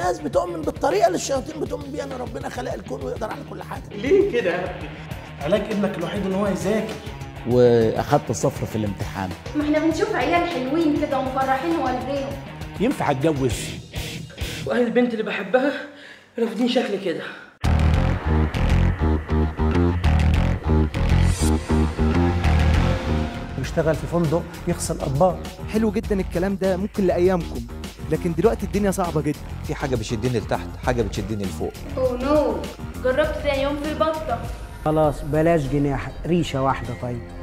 ناس بتؤمن بالطريقه اللي الشياطين بتؤمن بيها ان ربنا خلق الكون ويقدر على كل حاجه ليه كده يا ابني علاج ابنك الوحيد ان هو يذاكر واخدت صفر في الامتحان ما احنا بنشوف عيال حلوين كده ومفرحين والديهم ينفع اتجوز واهل البنت اللي بحبها رافضين شكلي كده بيشتغل في فندق يغسل اطباق حلو جدا الكلام ده ممكن لايامكم لكن دلوقتي الدنيا صعبه جدا في حاجه بتشدني لتحت حاجه بتشدني لفوق اوه نو جربت تاني يوم في بطه خلاص بلاش جناح ريشه واحده طيب